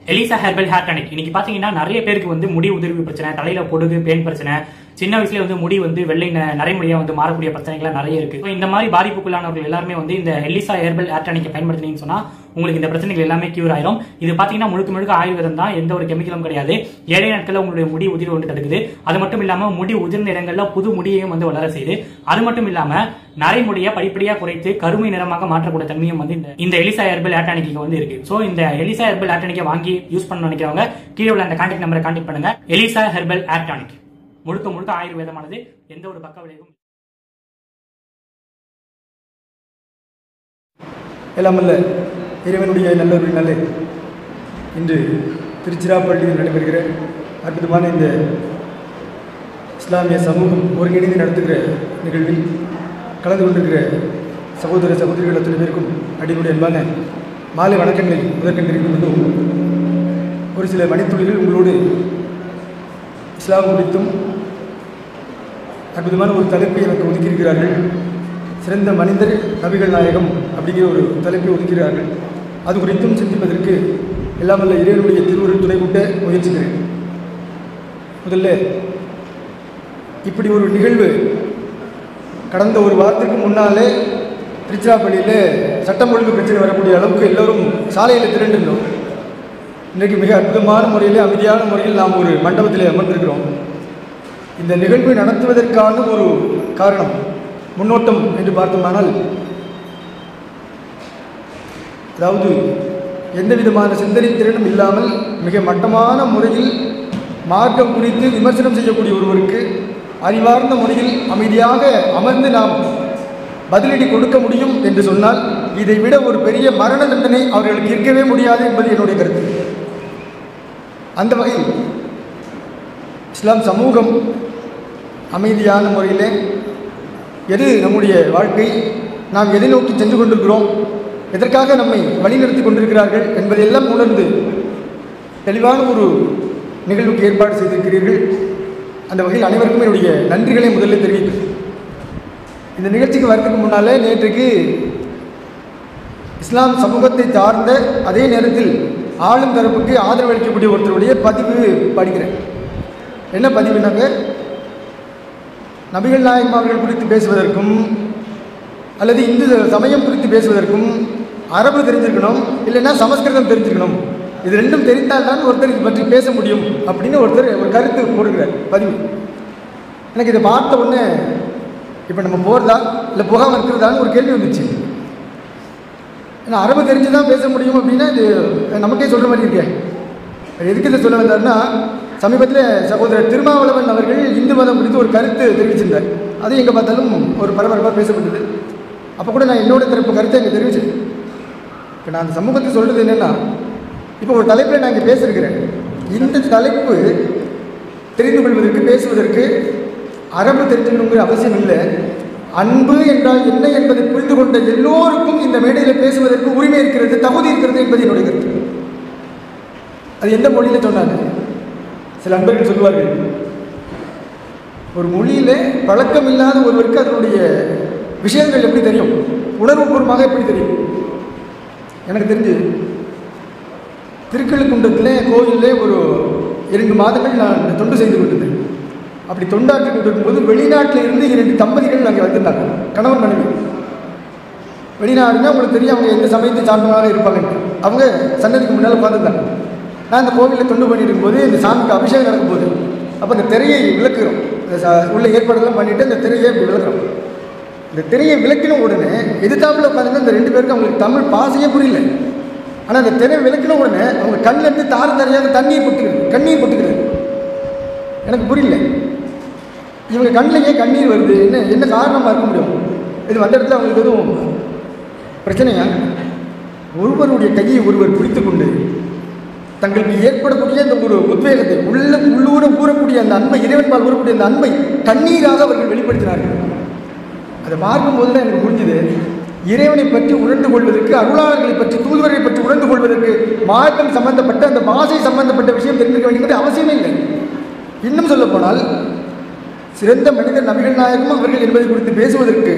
Elisha herbal hair tonic இன்னைக்கு பாத்தீங்கன்னா நிறைய பேருக்கு வந்து முடி உதிர்வு பிரச்சனை தலையில பொடுகு பேன் பிரச்சனை சின்ன வயசுல வந்து முடி வந்து வெள்ளை ந- நரைமுடியா வந்து மாறக்கூடிய பிரச்சனைகள் நிறைய இருக்கு So, இந்த மாதிரி பாதிப்புக்குள்ளானவர்கள் எல்லாருமே வந்து இந்த எலிசா ஹெர்பல் ஹேர் டானிக்கை பயன்படுத்தினீங்கன்னு சொன்னா உங்களுக்கு இந்த பிரச்சனைகள் எல்லாமே கியூர் ஆயிரும் இது பாத்தீங்கன்னா முழுக்க முழுக்க ஆயுர்வேதம் தான் எந்த ஒரு கெமிக்கலும் கிடையாது ஏழை நாட்கள்ல உங்களுடைய முடி உதிர்வு வந்து தடுக்குது அது மட்டும் இல்லாம முடி உதிர்ந்த இடங்கள்ல புது முடியையும் வந்து வளர செய்யுது அது மட்டும் இல்லாம நரைமுடியை படிப்படியா குறைத்து கருமை நிறமாக மாற்றக்கூடிய தன்மையும் வந்து இந்த இந்த எலிசா ஹெர்பல் ஆட்டானிக்கு வந்து இருக்கு சோ இந்த எலிசா ஹெர்பல் ஆட்டானிக்கை வாங்கி யூஸ் பண்ண நினைக்கிறவங்க கீழே உள்ள அந்த கான்டாக்ட் நம்பரை கான்டாக்ட் பண்ணுங்க எலிசா ஹெர்பல் ஆட்டானிக் முழுக்க முழுக்க ஆயுர்வேதமானது எந்த ஒரு பக்க விளைவும் எல்லாம் அல்ல இறைவனுடைய நல்ல ஒரு நல்ல இன்று திருச்சிராப்பள்ளியில் நடைபெறுகிற அற்புதமான இந்த இஸ்லாமிய சமூகம் ஒருங்கிணைந்து நடத்துகிற நிகழ்வில் கலந்து கொண்டிருக்கிற சகோதர சகோதரிகள் அத்தனை பேருக்கும் அடிமுடைய அன்பான மாலை வணக்கங்களை முதற்கண் தெரிவித்துக் கொண்டு ஒரு சில மணித்துளிகள் உங்களோடு இஸ்லாம் குறித்தும் அற்புதமான ஒரு தலைப்பை எனக்கு ஒதுக்கியிருக்கிறார்கள் சிறந்த மனிதர் நபிகள் நாயகம் அப்படிங்கிற ஒரு தலைப்பை ஒதுக்கிறார்கள் அது குறித்தும் சிந்திப்பதற்கு எல்லாம் வல்ல இறைவனுடைய திருவுருள் துணை கொண்ட முயற்சிக்கிறேன் முதல்ல இப்படி ஒரு நிகழ்வு கடந்த ஒரு வாரத்துக்கு முன்னாலே திருச்சிராப்பள்ளியில் சட்டம் ஒழுங்கு பிரச்சனை வரக்கூடிய அளவுக்கு எல்லோரும் சாலையில் திரண்டிருந்தோம் இன்றைக்கு மிக அற்புதமான முறையில் அமைதியான முறையில் நாம் ஒரு மண்டபத்தில் அமர்ந்திருக்கிறோம் இந்த நிகழ்வு நடத்துவதற்கான ஒரு காரணம் முன்னோட்டம் என்று பார்த்தோமானால் அதாவது எந்த விதமான சிந்தனை திறனும் இல்லாமல் மிக மட்டமான முறையில் மார்க்கம் குறித்து விமர்சனம் செய்யக்கூடிய ஒருவருக்கு அறிவார்ந்த முறையில் அமைதியாக அமர்ந்து நாம் பதிலடி கொடுக்க முடியும் என்று சொன்னால் இதை விட ஒரு பெரிய மரண தண்டனை அவர்களுக்கு இருக்கவே முடியாது என்பது என்னுடைய கருத்து அந்த வகையில் இஸ்லாம் சமூகம் அமைதியான முறையிலே எது நம்முடைய வாழ்க்கை நாம் எதை நோக்கி சென்று கொண்டிருக்கிறோம் எதற்காக நம்மை வழிநடத்தி கொண்டிருக்கிறார்கள் என்பதையெல்லாம் உணர்ந்து தெளிவான ஒரு நிகழ்வுக்கு ஏற்பாடு செய்திருக்கிறீர்கள் அந்த வகையில் அனைவருக்கும் என்னுடைய நன்றிகளை முதலில் தெரிவிக்கிறேன் இந்த நிகழ்ச்சிக்கு வரதுக்கு முன்னாலே நேற்றுக்கு இஸ்லாம் சமூகத்தை சார்ந்த அதே நேரத்தில் ஆளும் தரப்புக்கு ஆதரவு அளிக்கக்கூடிய ஒருத்தருடைய பதிவு படிக்கிறேன் என்ன பதிவுனாக்க நபிகள் நாயகம் அவர்கள் குறித்து பேசுவதற்கும் அல்லது இந்து சமயம் குறித்து பேசுவதற்கும் அரபு தெரிஞ்சிருக்கணும் இல்லைன்னா சமஸ்கிருதம் தெரிஞ்சிருக்கணும் இது ரெண்டும் தெரிந்தால்தான் ஒருத்தர் இது பற்றி பேச முடியும் அப்படின்னு ஒருத்தர் ஒரு கருத்து போடுகிறார் பதிவு எனக்கு இதை பார்த்த உடனே இப்போ நம்ம போகிறதா இல்லை போகாமல் இருக்கிறதான்னு ஒரு கேள்வி வந்துச்சு ஏன்னா அரபு தெரிஞ்சு தான் பேச முடியும் அப்படின்னா இது நமக்கே சொல்கிற மாதிரி இருக்கே அது எதுக்கு இதை சொல்ல வந்தாருன்னா சமீபத்தில் சகோதரர் திருமாவளவன் அவர்கள் இந்து மதம் குறித்து ஒரு கருத்து தெரிவிச்சிருந்தார் அது எங்கே பார்த்தாலும் ஒரு பரபரப்பாக பேசப்பட்டது அப்போ கூட நான் என்னோட தரப்பு கருத்தை இங்கே தெரிவிச்சேன் இப்போ நான் அந்த சமூகத்தை சொல்கிறது என்னென்னா இப்போ ஒரு தலைப்பில் நான் இங்கே பேசியிருக்கிறேன் இந்த தலைப்பு தெரிந்து கொள்வதற்கு பேசுவதற்கு அரபு தெரிஞ்சுக்கணுங்கிற அவசியம் இல்லை அன்பு என்றால் என்ன என்பதை புரிந்து கொண்ட எல்லோருக்கும் இந்த மேடையில் பேசுவதற்கு உரிமை இருக்கிறது தகுதி இருக்கிறது என்பது என்னுடைய கருத்து அது எந்த மொழியில் சொன்னாங்க சில அன்பர்கள் சொல்லுவார்கள் ஒரு மொழியில் பழக்கம் இல்லாத ஒருவருக்கு அதனுடைய விஷயங்கள் எப்படி தெரியும் உணர்வுபூர்வமாக எப்படி தெரியும் எனக்கு தெரிஞ்சு திருக்கழுக்குன்றத்தில் கோயிலில் ஒரு இரண்டு மாதங்கள் நான் தொண்டு செய்து கொண்டிருந்தேன் அப்படி தொண்டாற்றி கொண்டிருக்கும்போது வெளிநாட்டில் இருந்து இரண்டு தம்பதிகள் அங்கே வந்திருந்தாங்க கணவன் மனைவி வெளிநாடுனா உங்களுக்கு தெரியும் அவங்க எந்த சமயத்தை சார்ந்தவங்களாக இருப்பாங்க அவங்க சன்னதிக்கு முன்னால் உட்காந்துருந்தாங்க நான் இந்த கோவிலில் தொண்டு பண்ணிட்டு இருக்கும்போது இந்த சாமிக்கு அபிஷேகம் நடக்கும்போது அப்போ இந்த திரையை விளக்குறோம் இந்த ச- உள்ள ஏற்பாடெல்லாம் பண்ணிவிட்டு இந்த திரையை இப்படி விளக்குறோம் இந்த திரையை விளக்கின உடனே எதிர்த்தாப்புல உட்காந்துருந்த இந்த ரெண்டு பேருக்கும் அவங்களுக்கு தமிழ் பாசையே புரியல ஆனால் அந்த திரையை விளக்கின உடனே அவங்க கண்ணில் இருந்து தார தரையாக தண்ணீர் கொட்டுகிறது கண்ணீர் கொட்டுகிறது எனக்கு புரியல இவங்க கண்ணில் ஏன் கண்ணீர் வருது என்ன என்ன காரணமாக இருக்க முடியும் இது வந்த இடத்துல அவங்களுக்கு எதுவும் பிரச்சனையா ஒருவருடைய கையை ஒருவர் பிடித்துக் கொண்டு தங்களுக்கு ஏற்படக்கூடிய அந்த ஒரு உத்வேகத்தை உள்ள உள்ளூர ஊறக்கூடிய அந்த அன்பை இறைவன்பால் ஊறக்கூடிய அந்த அன்பை கண்ணீராக அவர்கள் வெளிப்படுத்தினார்கள் அதை பார்க்கும்போது தான் எனக்கு புரிஞ்சுது இறைவனை பற்றி உணர்ந்து கொள்வதற்கு அருளாளர்களை பற்றி தூதுவரை பற்றி உணர்ந்து கொள்வதற்கு மார்க்கம் சம்பந்தப்பட்ட அந்த பாஷை சம்பந்தப்பட்ட விஷயம் தெரிஞ்சுக்க வேண்டியது அவசியமே இல்லை இன்னும் சொல்லப் போனால் சிறந்த மனிதர் நபிகள் நாயகம் அவர்கள் என்பதை குறித்து பேசுவதற்கு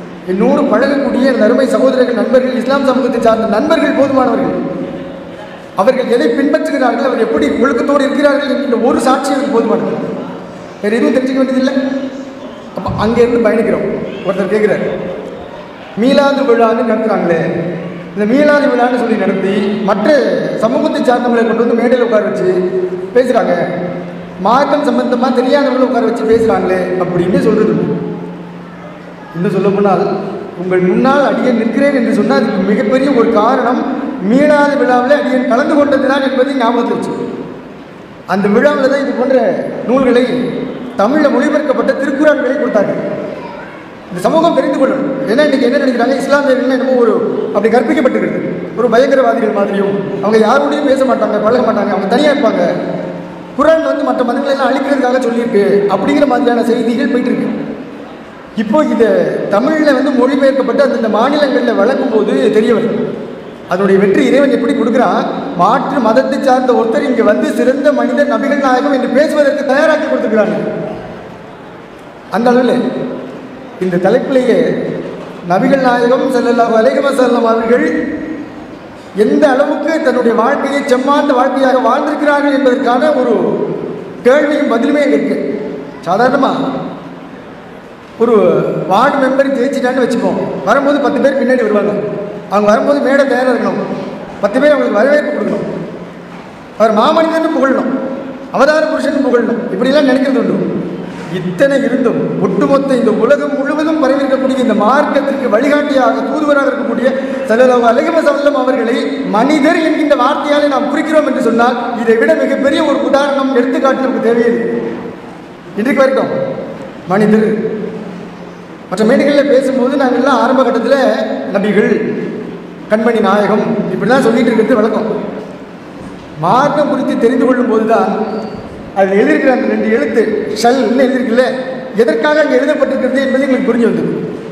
என்னோடு பழகக்கூடிய என் அருமை சகோதரர்கள் நண்பர்கள் இஸ்லாம் சமூகத்தை சார்ந்த நண்பர்கள் போதுமானவர்கள் அவர்கள் எதை பின்பற்றுகிறார்கள் அவர் எப்படி ஒழுக்கத்தோடு இருக்கிறார்கள் என்கின்ற ஒரு சாட்சி எனக்கு போதுமானது வேறு எதுவும் தெரிஞ்சுக்க வேண்டியதில்லை அப்போ அங்கேருந்து பயணிக்கிறோம் ஒருத்தர் கேட்குறாரு மீலாது விழான்னு நடத்துகிறாங்களே இந்த மீலாது விழான்னு சொல்லி நடத்தி மற்ற சமூகத்தை சார்ந்தவங்களை கொண்டு வந்து மேடையில் உட்கார வச்சு பேசுகிறாங்க மார்க்கம் சம்பந்தமாக தெரியாதவங்களை உட்கார வச்சு பேசுகிறாங்களே அப்படின்னு சொல்கிறது இன்னும் சொல்ல போனால் உங்கள் முன்னால் அடியேன் நிற்கிறேன் என்று சொன்னால் அதுக்கு மிகப்பெரிய ஒரு காரணம் மீளாத விழாவில் அடியேன் கலந்து கொண்டதுதான் என்பதை ஞாபகத்தில் வச்சு அந்த விழாவில் தான் இது போன்ற நூல்களை தமிழில் மொழிபெயர்க்கப்பட்ட திருக்குறான்களை கொடுத்தாங்க இந்த சமூகம் தெரிந்து கொள்ளணும் ஏன்னா இன்னைக்கு என்ன நினைக்கிறாங்க இஸ்லாமியர்கள் என்னமோ ஒரு அப்படி கற்பிக்கப்பட்டிருக்கு ஒரு பயங்கரவாதிகள் மாதிரியும் அவங்க யாரோடையும் பேச மாட்டாங்க பழக மாட்டாங்க அவங்க தனியாக இருப்பாங்க குரான் வந்து மற்ற மதங்களை எல்லாம் அழிக்கிறதுக்காக சொல்லியிருக்கு அப்படிங்கிற மாதிரியான செய்திகள் போயிட்டு இருக்கு இப்போ இது தமிழில் வந்து மொழிபெயர்க்கப்பட்டு அந்தந்த மாநிலங்களில் வழங்கும் போது தெரிய வருது அதனுடைய வெற்றி இறைவன் எப்படி கொடுக்குறான் மாற்று மதத்தை சார்ந்த ஒருத்தர் இங்கே வந்து சிறந்த மனிதர் நபிகள் நாயகம் என்று பேசுவதற்கு தயாராக்கி கொடுத்துருக்கிறாங்க அந்த அளவில் இந்த தலைப்பிலேயே நபிகள் நாயகம் ஸல்லல்லாஹு அலைஹி வஸல்லம் அவர்கள் எந்த அளவுக்கு தன்னுடைய வாழ்க்கையை செம்மாந்த வாழ்க்கையாக வாழ்ந்திருக்கிறார்கள் என்பதற்கான ஒரு கேள்வியும் பதிலுமே அங்கே இருக்கு சாதாரணமாக ஒரு வார்டு மெம்பர் ஜெயிச்சிட்டான்னு வச்சுப்போம் வரும்போது பத்து பேர் பின்னாடி வருவாங்க அவங்க வரும்போது மேடை தயாராக இருக்கணும் பத்து பேர் அவங்களுக்கு வரவேற்பு கொடுக்கணும் அவர் மாமனிதன் புகழணும் அவதார புருஷன் புகழணும் இப்படிலாம் நினைக்கிறது உண்டு இத்தனை இருந்தும் ஒட்டுமொத்த இந்த உலகம் முழுவதும் பரவிருக்கக்கூடிய இந்த மார்க்கத்திற்கு வழிகாட்டியாக தூதுவராக இருக்கக்கூடிய சல்லல்லாஹு அலைஹி வஸல்லம் அவர்களை மனிதர் என்கின்ற வார்த்தையாலே நாம் குறிக்கிறோம் என்று சொன்னால் இதை விட மிகப்பெரிய ஒரு உதாரணம் எடுத்துக்காட்டு நமக்கு தேவையில்லை இன்றைக்கு வரைக்கும் மனிதர் மற்ற மேடைகளில் பேசும்போது நாங்கள் எல்லாம் ஆரம்ப கட்டத்தில் நபிகள் கண்மணி நாயகம் இப்படிலாம் சொல்லிட்டு இருக்கிறது வழக்கம் மார்க்கம் குறித்து தெரிந்து கொள்ளும் போது தான் அதில் எழுதியிருக்கிற அந்த ரெண்டு எழுத்து ஷல்னு எழுதியிருக்குல்ல எதற்காக அங்கே எழுதப்பட்டிருக்கிறது என்பது எங்களுக்கு புரிஞ்சு வந்தது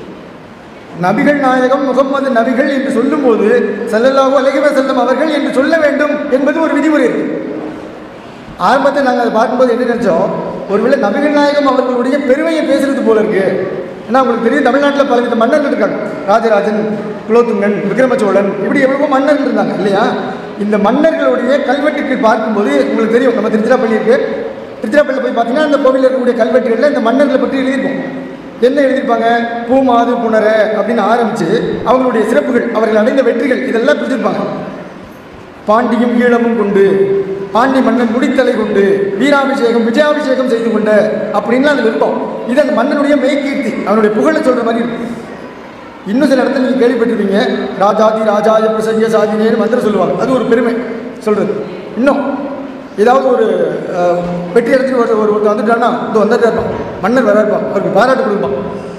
நபிகள் நாயகம் முகம்மது நபிகள் என்று சொல்லும்போது ஸல்லல்லாஹு அலைஹி வஸல்லம் அவர்கள் என்று சொல்ல வேண்டும் என்பது ஒரு விதிமுறை இருக்கு ஆரம்பத்தில் நாங்கள் அதை பார்க்கும்போது என்ன நினைச்சோம் ஒருவேளை நபிகள் நாயகம் அவர்களுடைய பெருமையை பேசுறது போல இருக்கு ஏன்னா உங்களுக்கு தெரியும் தமிழ்நாட்டில் பலவித மன்னர்கள் இருக்காங்க ராஜராஜன் குலோத்துங்கன் விக்ரமச்சோழன் இப்படி எவ்வளவோ மன்னர்கள் இருந்தாங்க இல்லையா இந்த மன்னர்களுடைய கல்வெட்டுக்கள் பார்க்கும்போது உங்களுக்கு தெரியும் நம்ம திருச்சிராப்பள்ளி இருக்கு திருச்சிராப்பள்ளியில் போய் பார்த்தீங்கன்னா அந்த கோவிலில் இருக்கக்கூடிய கல்வெட்டுகளில் இந்த மன்னர்களை பற்றி எழுதியிருக்கும் என்ன எழுதியிருப்பாங்க பூமாது புனர அப்படின்னு ஆரம்பித்து அவங்களுடைய சிறப்புகள் அவர்கள் அடைந்த வெற்றிகள் இதெல்லாம் பிடிச்சிருப்பாங்க பாண்டியும் ஈழமும் கொண்டு பாண்டி மன்னன் முடித்தலை கொண்டு வீராபிஷேகம் விஜயாபிஷேகம் செய்து கொண்ட அப்படின்லாம் அதில் இருக்கும் இது அந்த மன்னனுடைய மெய்கீர்த்தி அவனுடைய புகழை சொல்கிற மாதிரி இருக்கும் இன்னும் சில இடத்துல நீங்கள் கேள்விப்பட்டிருப்பீங்க ராஜாதி ராஜாய பிரசஞ்ச சாதினேன்னு மந்திரம் சொல்லுவாங்க அது ஒரு பெருமை சொல்கிறது இன்னும் ஏதாவது ஒரு அஹ், வெற்றி அடைஞ்சு ஒரு ஒரு ஒருத்தர் வந்துட்டான்னா இது வந்துட்டு இருப்பான் மன்னர் வர இருப்பான் அவருக்கு பாராட்டு கொடுப்பான்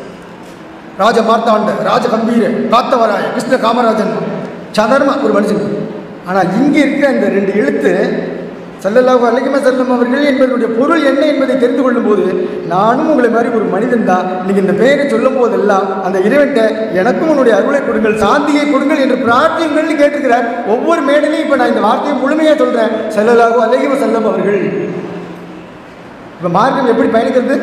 ராஜ மார்த்தாண்ட ராஜ கம்பீர காத்தவராய கிருஷ்ண காமராஜன் சாதாரண ஒரு மனுஷன் ஆனால் இங்கே இருக்கிற இந்த ரெண்டு எழுத்து சல்லல்லாஹு அலைஹி வஸல்லம் அவர்கள் என்பதனுடைய பொருள் என்ன என்பதை தெரிந்து கொள்ளும்போது நானும் உங்களை மாதிரி ஒரு மனிதன் தான் நீங்கள் இந்த பெயரை சொல்லும் போதெல்லாம் அந்த இறைவன்கிட்ட எனக்கும் உன்னுடைய அருளை கொடுங்கள் சாந்தியை கொடுங்கள் என்று பிரார்த்தியுங்கள்னு கேட்டிருக்கிறார் ஒவ்வொரு மேடையிலையும் இப்போ நான் இந்த வார்த்தையை முழுமையாக சொல்கிறேன் சல்லல்லாஹு அலைஹி வஸல்லம் அவர்கள் இப்போ மார்க்கம் எப்படி பயணிக்கிறது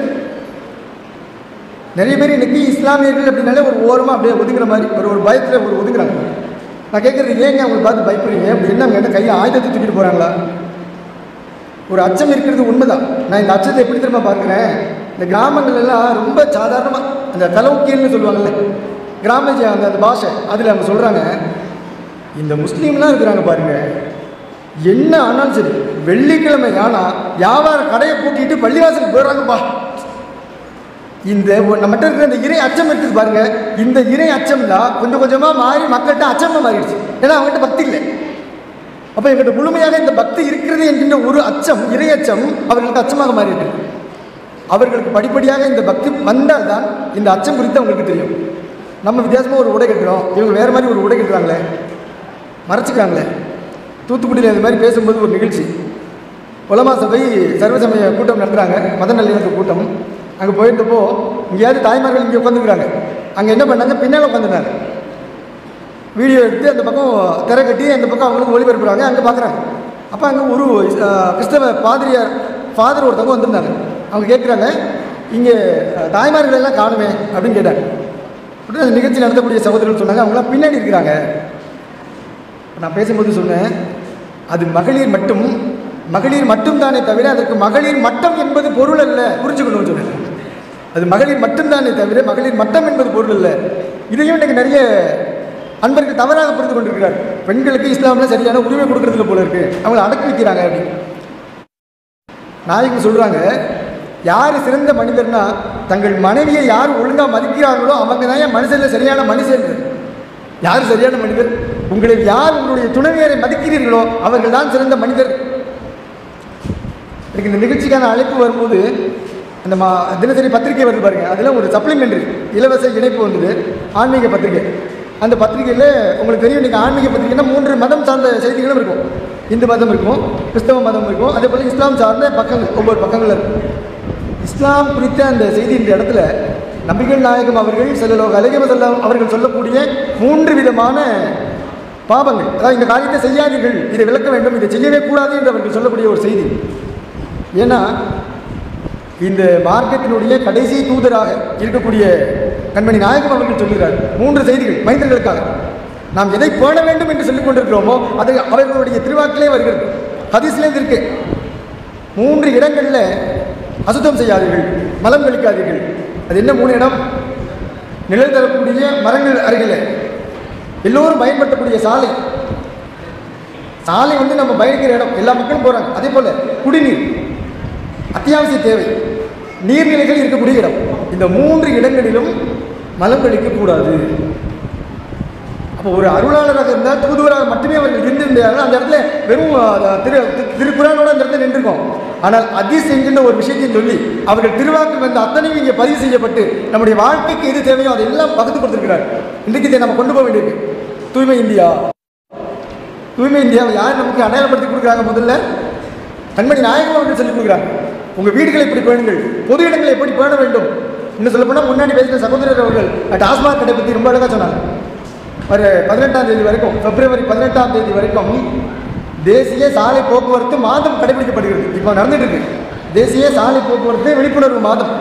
நிறைய பேர் இன்னைக்கு இஸ்லாமியர்கள் அப்படின்னாலே ஒரு ஓரமாக அப்படியே ஒதுங்குற மாதிரி ஒரு ஒரு பயத்தில் ஒரு ஒதுங்குறாங்க நான் கேட்குறது ஏங்க அவங்களை பார்த்து பயப்படுறீங்க அப்படி என்ன அவங்க என்ன கையில் ஆயுதத்தை தூக்கிட்டு போகிறாங்களா ஒரு அச்சம் இருக்கிறது உண்மைதான் நான் இந்த அச்சத்தை எப்படி திரும்ப பார்க்குறேன் இந்த கிராமங்கள் எல்லாம் ரொம்ப சாதாரணமாக அந்த கலவுக்கியல்னு சொல்லுவாங்கல்ல கிராம ஜ- அந்த அந்த பாஷை அதில் அவங்க சொல்கிறாங்க இந்த முஸ்லீம்லாம் இருக்கிறாங்க பாருங்க என்ன ஆனாலும் சரி வெள்ளிக்கிழமை ஆனால் வியாபார கடையை பூட்டிட்டு பள்ளிவாசலுக்கு போயிடுறாங்கப்பா இந்த ஒ- நம்மகிட்ட இருக்கிற இந்த இறை அச்சம் இருக்குது பாருங்க இந்த இறை அச்சம் தான் கொஞ்சம் கொஞ்சமாக மாறி மக்கள்கிட்ட அச்சமாக மாறிடுச்சு ஏன்னா அவங்ககிட்ட பக்தி இல்லை அப்போ எங்கிட்ட முழுமையாக இந்த பக்தி இருக்கிறது என்கின்ற ஒரு அச்சம் இறை அச்சம் அவர்களுக்கு அச்சமாக மாறிட்டு அவர்களுக்கு படிப்படியாக இந்த பக்தி வந்தால் தான் இந்த அச்சம் குறித்து அவங்களுக்கு தெரியும் நம்ம வித்தியாசமாக ஒரு உடை கட்டுறோம் இவங்க வேறு மாதிரி ஒரு உடை கட்டுறாங்களே மறைச்சிக்கிறாங்களே தூத்துக்குடியில் இந்த மாதிரி பேசும்போது ஒரு நிகழ்ச்சி உலமா சபை சர்வசமய கூட்டம் நடத்துகிறாங்க மத நல்லிணக்க கூட்டம் அங்கே போயிருந்தப்போ இங்கேயாவது தாய்மார்கள் இங்கே உட்காந்துருக்குறாங்க அங்கே என்ன பண்ணாங்க பின்னால் உட்காந்துருந்தாங்க வீடியோ எடுத்து அந்த பக்கம் திரை கட்டி அந்த பக்கம் அவங்களுக்கு ஒளிபரப்புறாங்க அங்கே பார்க்குறாங்க அப்போ அங்கே ஒரு அஹ், கிறிஸ்தவ பாதிரியார் ஃபாதர் ஒருத்தவங்க வந்திருந்தாங்க அவங்க கேட்குறாங்க இங்கே அஹ், தாய்மார்கள் எல்லாம் காணுமே அப்படின்னு கேட்டாங்க உடனே அந்த நிகழ்ச்சி நடத்தக்கூடிய சகோதரர்கள் சொன்னாங்க அவங்களாம் பின்னாடி இருக்கிறாங்க நான் பேசும்போது சொன்னேன் அது மகளிர் மட்டும் மகளிர் மட்டும்தானே தவிர அதற்கு மகளிர் மட்டம் என்பது பொருள் அல்ல புரிஞ்சுக்கணும்னு சொல்லுங்க அது மகளிர் மட்டும்தானே தவிர மகளிர் மட்டம் என்பது பொருள் அல்ல இதையும் இன்னைக்கு நிறைய அன்பர்கள் தவறாக புரிந்து கொண்டிருக்கிறார் பெண்களுக்கு இஸ்லாம்ல சரியான உரிமை கொடுக்கறதுல போல இருக்கு அவங்களை அடக்கி வைக்கிறாங்க அப்படின்னு நாயகம் சொல்றாங்க யார் சிறந்த மனிதர்னா தங்கள் மனைவியை யார் ஒழுங்கா மதிக்கிறார்களோ அவங்க தான் என் மனுஷன்ல சரியான மனுஷன் யார் சரியான மனிதர் உங்களை யார் உங்களுடைய துணைவியரை மதிக்கிறீர்களோ அவர்கள் தான் சிறந்த மனிதர் எனக்கு இந்த நிகழ்ச்சிக்கான அழைப்பு வரும்போது அந்த மா தினசரி பத்திரிகை வருது பாருங்க அதில் ஒரு சப்ளிமெண்ட்ரி இலவச இணைப்பு வந்தது ஆன்மீக பத்திரிகை அந்த பத்திரிகையில் உங்களுக்கு தெரியும் நீங்கள் ஆன்மீக பத்திரிகைன்னா மூன்று மதம் சார்ந்த செய்திகளும் இருக்கும் இந்து மதம் இருக்கும் கிறிஸ்தவ மதம் இருக்கும் அதே போல் இஸ்லாம் சார்ந்த பக்கங்கள் ஒவ்வொரு பக்கங்கள் இருக்கும் இஸ்லாம் குறித்த அந்த செய்தி இந்த இடத்துல நபிகள் நாயகம் அவர்கள் செல்லலோக அழகிய செல்லம் அவர்கள் சொல்லக்கூடிய மூன்று விதமான பாவங்கள் அதாவது இந்த காரியத்தை செய்யாதீர்கள் இதை விளக்க வேண்டும் இதை செய்யவே கூடாது என்று அவர்கள் சொல்லக்கூடிய ஒரு செய்தி ஏன்னா இந்த மார்க்கத்தினுடைய கடைசி தூதராக இருக்கக்கூடிய கண்மணி நாயகம் அவர்கள் சொல்கிறார் மூன்று செய்திகள் மைந்தர்களுக்காக நாம் எதை பேண வேண்டும் என்று சொல்லிக் கொண்டிருக்கிறோமோ அது அவர்களுடைய திருவாக்கிலே வருகிறது ஹதீஸ்லே இது இருக்கு மூன்று இடங்களில் அசுத்தம் செய்யாதீர்கள் மலம் கழிக்காதீர்கள் அது என்ன மூணு இடம் நிழல் தரக்கூடிய மரங்கள் அருகில் எல்லோரும் பயன்படுத்தக்கூடிய சாலை சாலை வந்து நம்ம பயணிக்கிற இடம் எல்லா மக்களும் போகிறாங்க அதே போல் குடிநீர் அத்தியாவசிய தேவை நீர்நிலைகள் இருக்கக்கூடிய இடம் இந்த மூன்று இடங்களிலும் மலம் கழிக்கக்கூடாது அப்போ ஒரு அருளாளராக இருந்தால் தூதுவராக மட்டுமே அவர்கள் இருந்திருந்தார்கள் அந்த இடத்துல வெறும் அஹ், திரு திரு- திருக்குறானோட அந்த இடத்துல நின்றுருக்கோம் ஆனால் அதிஸ் என்கின்ற ஒரு விஷயத்தையும் சொல்லி அவர்கள் திருவாக்கு வந்த அத்தனையும் இங்கே பதிவு செய்யப்பட்டு நம்முடைய வாழ்க்கைக்கு எது தேவையோ அதெல்லாம் பகுத்து கொடுத்திருக்கிறார் இன்றைக்கு இதை நம்ம கொண்டு போக வேண்டியிருக்கு தூய்மை இந்தியா தூய்மை இந்தியாவை யார் நமக்கு அடையாளப்படுத்தி கொடுக்குறாங்க முதல்ல கண்மணி நாயகம் அவர்கள் சொல்லிக் கொடுக்குறாங்க உங்கள் வீடுகளை எப்படி பேணுங்கள் பொது இடங்களை எப்படி பேண வேண்டும் இன்னும் சொல்ல போனால் முன்னாடி பேசின சகோதரர் அவர்கள் டாஸ்மாக் கடை பற்றி ரொம்ப அழகாக சொன்னாங்க ஒரு பதினெட்டாம் தேதி வரைக்கும் பிப்ரவரி பதினெட்டாம் தேதி வரைக்கும் தேசிய சாலை போக்குவரத்து மாதம் கடைபிடிக்கப்படுகிறது இப்போ நடந்துட்டு இருக்கு தேசிய சாலை போக்குவரத்து விழிப்புணர்வு மாதம்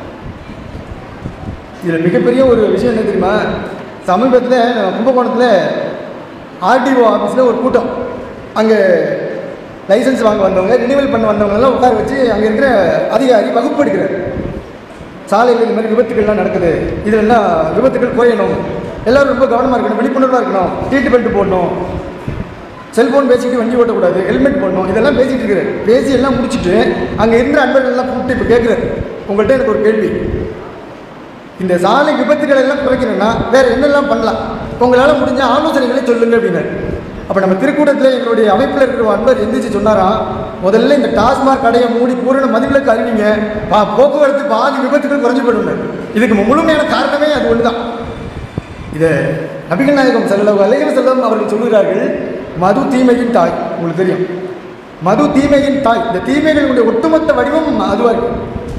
இதில் மிகப்பெரிய ஒரு விஷயம் என்ன தெரியுமா சமீபத்தில் கும்பகோணத்தில் ஆர்டிஓ ஆஃபீஸில் ஒரு கூட்டம் அங்கே லைசன்ஸ் வாங்க வந்தவங்க ரினிவல் பண்ண வந்தவங்கெல்லாம் உட்கார வச்சு அங்கே இருக்கிற அதிகாரி வகுப்பு எடுக்கிறார் சாலையில் இந்த மாதிரி விபத்துக்கள்லாம் நடக்குது இதெல்லாம் விபத்துகள் குறையணும் எல்லாரும் ரொம்ப கவனமாக இருக்கணும் விழிப்புணர்வாக இருக்கணும் சீட்டு பெல்ட் போடணும் செல்போன் பேசிட்டு வண்டி ஓட்டக்கூடாது ஹெல்மெட் போடணும் இதெல்லாம் பேசிட்டு இருக்கிறார் பேசி எல்லாம் முடிச்சுட்டு அங்கே இருந்த அன்பர்கள்லாம் கூப்பிட்டு இப்போ கேட்குறாரு உங்கள்கிட்ட எனக்கு ஒரு கேள்வி இந்த சாலை விபத்துகளை எல்லாம் குறைக்கணும்னா வேற என்னெல்லாம் பண்ணலாம் உங்களால் முடிஞ்ச ஆலோசனைகளை சொல்லுங்க அப்படின்னாரு அப்போ நம்ம திருக்கூடத்தில் எங்களுடைய அமைப்பில் இருக்கிற ஒரு அன்பர் எந்திரிச்சு சொன்னாராம் முதல்ல இந்த டாஸ்மாக் கடையை மூடி பூரண மதிவிலக்கு அறிவிங்க பா- போக்குவரத்து பாதி விபத்துகள் குறைஞ்சு போயிடும் இதுக்கு முழுமையான காரணமே அது ஒன்று தான் இதை நபிகள் நாயகம் செல்லம் அலைவர் செல்லம் அவர்கள் சொல்கிறார்கள் மது தீமையின் தாய் உங்களுக்கு தெரியும் மது தீமையின் தாய் இந்த தீமைகளுடைய ஒட்டுமொத்த வடிவம் அதுவாக இருக்கு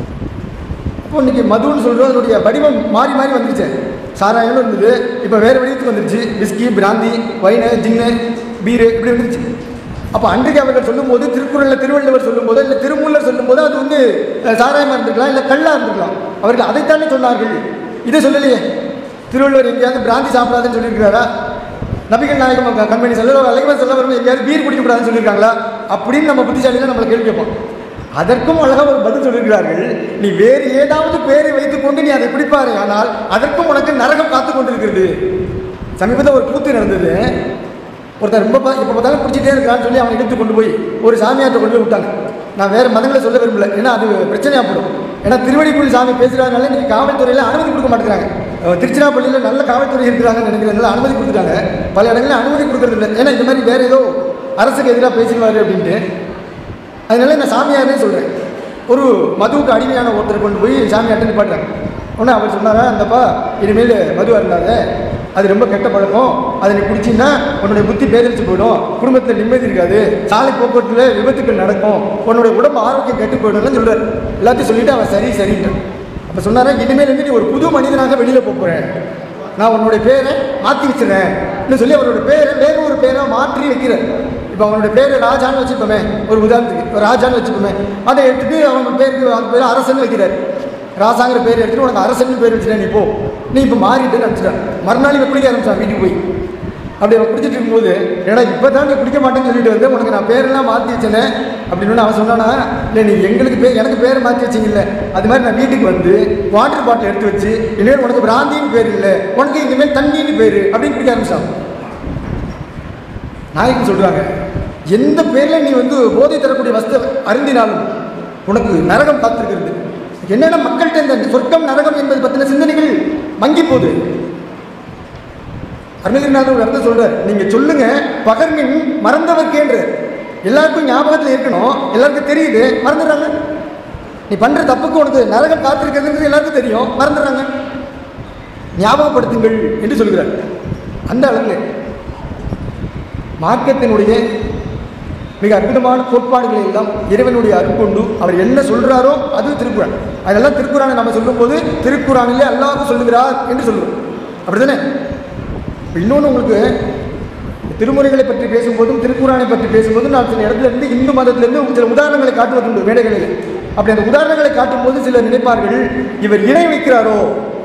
இப்போ இன்னைக்கு மதுன்னு சொல்கிறோம் அதனுடைய வடிவம் மாறி மாறி வந்துருச்சு சாராயம்னு இருந்தது இப்போ வேறு வடிவத்துக்கு வந்துருச்சு whisky brandy wine gin beer இப்படி வந்துருச்சு அப்போ அன்றைக்கு அவர்கள் சொல்லும்போது திருக்குறளில் திருவள்ளுவர் சொல்லும்போது இல்லை திருமூலர் சொல்லும்போது அது வந்து அஹ், சாராயமாக இருந்திருக்கலாம் இல்லை கல்லாக இருந்திருக்கலாம் அவர்கள் அதைத்தானே சொன்னார்கள் இதை சொல்லலையே திருவள்ளுவர் எங்கேயாவது பிராந்தி சாப்பிடாதுன்னு சொல்லியிருக்கிறாரா நபிகள் நாயகம் க- கண்மணி செல்ல அலைவர் செல்ல வரும் எங்கேயாவது பீர் குடிக்கக்கூடாதுன்னு சொல்லியிருக்காங்களா அப்படின்னு நம்ம புத்திசாலிகள் நம்மளை கேள்வி கேட்போம் அதற்கும் அழகாக ஒரு பதில் சொல்லியிருக்கிறார்கள் நீ வேறு ஏதாவது பேரை வைத்துக்கொண்டு நீ அதை பிடிப்பாரு ஆனால் அதற்கும் உனக்கு நரகம் காத்து கொண்டிருக்கிறது சமீபத்தில் ஒரு கூத்து நடந்தது ஒருத்தர் ரொம்ப பா- எப்போ பார்த்தாலும் பிடிச்சிட்டே இருக்கிறான்னு சொல்லி அவனை இழுத்து கொண்டு போய் ஒரு சாமியார்ட்ட கொண்டு போய் விட்டாங்க நான் வேறு மதங்களை சொல்ல விரும்பல ஏன்னா அது பிரச்சனையாக போடும் ஏன்னா திருவடிக்குள் சாமி பேசுகிறதுனால இன்னைக்கு காவல்துறையில் அனுமதி கொடுக்க மாட்டேங்கிறாங்க அஹ் திருச்சிராப்பள்ளியில் நல்ல காவல்துறை இருக்கிறாங்கன்னு நினைக்கிறதுனால அனுமதி கொடுத்துட்டாங்க பல இடங்களில் அனுமதி கொடுக்கறது இல்லை ஏன்னா இந்த மாதிரி வேறு ஏதோ அரசுக்கு எதிராக பேசிடுவாரு அப்படின்ட்டு அதனால நான் சாமியார்னே சொல்கிறேன் ஒரு மதுவுக்கு அடிமையான ஒருத்தரை கொண்டு போய் சாமியார்ட்ட நிப்பாட்டுறாங்க உடனே அவர் சொன்னாரா அந்தப்பா இனிமேல் மது அருந்தாத அது ரொம்ப கெட்ட பழக்கம் அதை நீ குடிச்சின்னா உன்னுடைய புத்தி பேதலிச்சு போயிடும் குடும்பத்தில் நிம்மதி இருக்காது சாலை போக்குவரத்தில் விபத்துக்கள் நடக்கும் உன்னுடைய உடம்பு ஆரோக்கியம் கெட்டு போயிடும்னு சொல்றாரு எல்லாத்தையும் சொல்லிட்டு அவன் சரி சரின்ட்டான் அப்போ சொன்னாரா இனிமேல் இருந்து நீ ஒரு புது மனிதனாக வெளியில் போகிறேன் நான் உன்னுடைய பேரை மாற்றி வச்சிடறேன் இன்னும் சொல்லி அவரோட பேரை வேற ஒரு பேரை மாற்றி வைக்கிறேன் இப்போ அவனுடைய பேர் ராஜான்னு வச்சுப்போமே ஒரு உதாரணத்துக்கு ஒரு ராஜான்னு வச்சுப்போமே அதை எடுத்துட்டு அவன் பேருக்கு அந்த பேர் அரசன் வைக்கிறார் ராசாங்கிற பேர் எடுத்துட்டு உனக்கு அரசன் பேர் வச்சுட்டேன் நீ போ நீ இப்போ மாறிட்டு நினச்சிட்டான் மறுநாள் இவன் குளிக்க ஆரம்பிச்சான் வீட்டுக்கு போய் அப்படி அவன் குடிச்சிட்டு இருக்கும்போது ஏடா இப்போ தான் நீ குடிக்க மாட்டேன்னு சொல்லிட்டு வந்து உனக்கு நான் பேரெல்லாம் மாற்றி வச்சேனே அப்படின்னு அவன் சொன்னானா இல்லை நீ எங்களுக்கு பேர் எனக்கு பேர் மாற்றி வச்சிங்கல்ல அது மாதிரி நான் வீட்டுக்கு வந்து வாட்டர் பாட்டில் எடுத்து வச்சு இனிமேல் உனக்கு பிராந்தின்னு பேர் இல்லை உனக்கு இனிமேல் தண்ணின்னு பேர் அப்படின்னு குடிக்க ஆரம்பிச்சான் நாயகன் சொல்றாங்க எந்த பேர்ல நீ வந்து போதை தரக்கூடிய வஸ்து அருந்தினாலும் உனக்கு நரகம் காத்திருக்கிறது என்னென்ன மக்கள்கிட்ட இந்த சொர்க்கம் நரகம் என்பது பற்றின சிந்தனைகள் மங்கி போகுது அருணகிரிநாதர் ஒரு இடத்த சொல்றார் நீங்க சொல்லுங்க பகர்மின் மறந்தவர்க்கேன்ற எல்லாருக்கும் ஞாபகத்தில் இருக்கணும் எல்லாருக்கும் தெரியுது மறந்துடுறாங்க நீ பண்ற தப்புக்கு உனக்கு நரகம் காத்திருக்கிறது எல்லாருக்கும் தெரியும் மறந்துடுறாங்க ஞாபகப்படுத்துங்கள் என்று சொல்கிறார் அந்த அளவில் மார்க்கத்தினுடைய மிக அற்புதமான கோட்பாடுகளை எல்லாம் இறைவனுடைய அருட்கொண்டு அவர் என்ன சொல்றாரோ அது திருக்குறான் அதெல்லாம் திருக்குறானை நம்ம சொல்லும்போது திருக்குறானிலே அல்லாஹ் சொல்லுகிறார் என்று சொல்லுவோம் அப்படிதானே இப்ப இன்னொன்று உங்களுக்கு திருமுறைகளை பற்றி பேசும்போதும் திருக்குறானை பற்றி பேசும்போதும் நான் சில இடத்துல இருந்து இந்து மதத்திலிருந்து சில உதாரணங்களை காட்டுவதுண்டு மேடைகளில் அப்படி அந்த உதாரணங்களை காட்டும்போது சிலர் நினைப்பார்கள் இவர் இணை வைக்கிறாரோ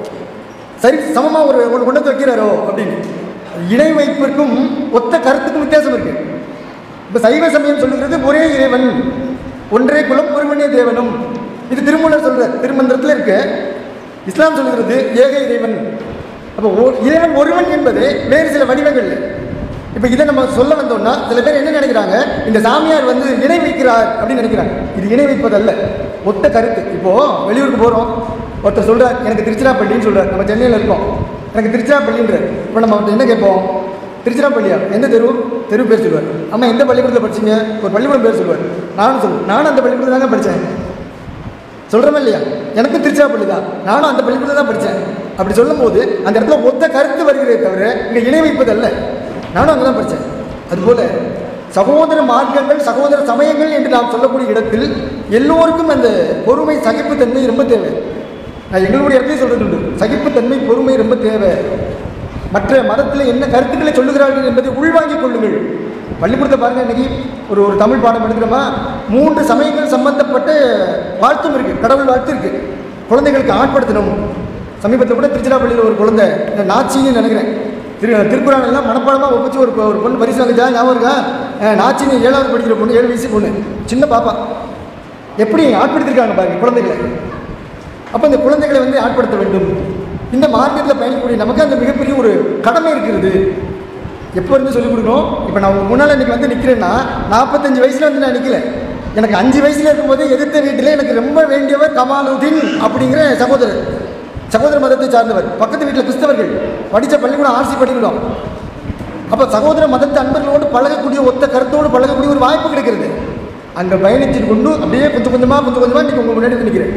சரி சமமாக ஒரு ஒன்று கொண்டு வந்து வைக்கிறாரோ அப்படின்னு இணை வைப்பிற்கும் ஒத்த கருத்துக்கும் வித்தியாசம் இருக்கு இப்போ சைவ சமயம் சொல்லுகிறது ஒரே இறைவன் ஒன்றே குலம் ஒருவனே தேவனும் இது திருமூலர் சொல்ற திருமந்திரத்தில் இருக்கு இஸ்லாம் சொல்லுகிறது ஏக இறைவன் அப்போ ஒ- இறைவன் ஒருவன் என்பது வேறு சில வடிவங்கள் இப்போ இதை நம்ம சொல்ல வந்தோம்னா சில பேர் என்ன நினைக்கிறாங்க இந்த சாமியார் வந்து இணை வைக்கிறார் அப்படின்னு நினைக்கிறாங்க இது இணை வைப்பதல்ல ஒத்த கருத்து இப்போ வெளியூருக்கு போகிறோம் ஒருத்தர் சொல்றார் எனக்கு திருச்சிராப்பள்ளின்னு சொல்றார் நம்ம சென்னையில் இருக்கோம் எனக்கு திருச்சிராப்பள்ளின்றார் இப்போ நம்ம அவர்கிட்ட என்ன கேட்போம் திருச்சிராப்பள்ளியா எந்த தெரு தெரு பேர் சொல்லுவார் அம்மா எந்த பள்ளிக்கூடத்தில் படிச்சீங்க ஒரு பள்ளிக்கூடம் பேர் சொல்லுவார் நானும் சொல்லுவேன் நானும் அந்த பள்ளிக்கூடத்தில் தாங்க படித்தேன் சொல்கிறோமா இல்லையா எனக்கும் திருச்சிராப்பள்ளி தான் நானும் அந்த பள்ளிக்கூடத்தில் தான் படித்தேன் அப்படி சொல்லும்போது அந்த இடத்துல ஒத்த கருத்து வருகிறதே தவிர இங்கே இணை வைப்பதல்ல நானும் அங்கே தான் படித்தேன் அதுபோல சகோதர மார்க்கங்கள் சகோதர சமயங்கள் என்று நாம் சொல்லக்கூடிய இடத்தில் எல்லோருக்கும் அந்த பொறுமை சகிப்புத்தன்மை ரொம்ப தேவை நான் எங்களுடைய இடத்தையும் சொல்றது உண்டு சகிப்புத்தன்மை பொறுமை ரொம்ப தேவை மற்ற மதத்தில் என்ன கருத்துக்களை சொல்லுகிறார்கள் என்பதை உள்வாங்கிக் கொள்ளுங்கள் பள்ளிக்கூடத்தை பாருங்க இன்னைக்கு ஒரு ஒரு தமிழ் பாடம் எடுக்கிறோமா மூன்று சமயங்கள் சம்பந்தப்பட்ட வாழ்த்தும் இருக்கு கடவுள் வாழ்த்து இருக்கு குழந்தைகளுக்கு ஆட்படுத்தணும் சமீபத்தில் கூட திருச்சிராப்பள்ளியில் ஒரு குழந்தை இந்த நாச்சின்னு நினைக்கிறேன் திரு திருக்குறள் எல்லாம் மனப்பாடமாக ஒப்பிச்சு ஒரு ஒரு பொண்ணு பரிசு வாங்கிச்சா ஞாபகம் இருக்கா அஹ் நாச்சின்னு ஏழாவது படிக்கிற பொண்ணு ஏழு வயசு பொண்ணு சின்ன பாப்பா எப்படி ஆட்படுத்திருக்காங்க பாருங்க குழந்தைகளை அப்போ இந்த குழந்தைகளை வந்து ஆட்படுத்த வேண்டும் இந்த மார்க்கெட்டில் பயணிக்கக்கூடிய நமக்கு அந்த மிகப்பெரிய ஒரு கடமை இருக்கிறது எப்போ இருந்து சொல்லிக் கொடுக்கணும் இப்போ நான் உங்க முன்னால் இன்னைக்கு வந்து நிற்கிறேன்னா நாற்பத்தஞ்சு வயசில் வந்து நான் நிற்கல எனக்கு அஞ்சு வயசுல இருக்கும்போது எதிர்த்த வீட்டில் எனக்கு ரொம்ப வேண்டியவர் கமாலுதீன் அப்படிங்கிற சகோதரர் சகோதர மதத்தை சார்ந்தவர் பக்கத்து வீட்டில் கிறிஸ்தவர்கள் படித்த பள்ளிக்கூடம் ஆர்சி பள்ளிக்கூடம் அப்போ சகோதர மதத்து அன்பர்களோடு பழகக்கூடிய ஒத்த கருத்தோடு பழகக்கூடிய ஒரு வாய்ப்பு கிடைக்கிறது அங்கே பயணித்து கொண்டு அப்படியே கொஞ்சம் கொஞ்சமாக கொஞ்சம் கொஞ்சமாக இன்றைக்கி உங்கள் முன்னாடி வந்து நிற்கிறேன்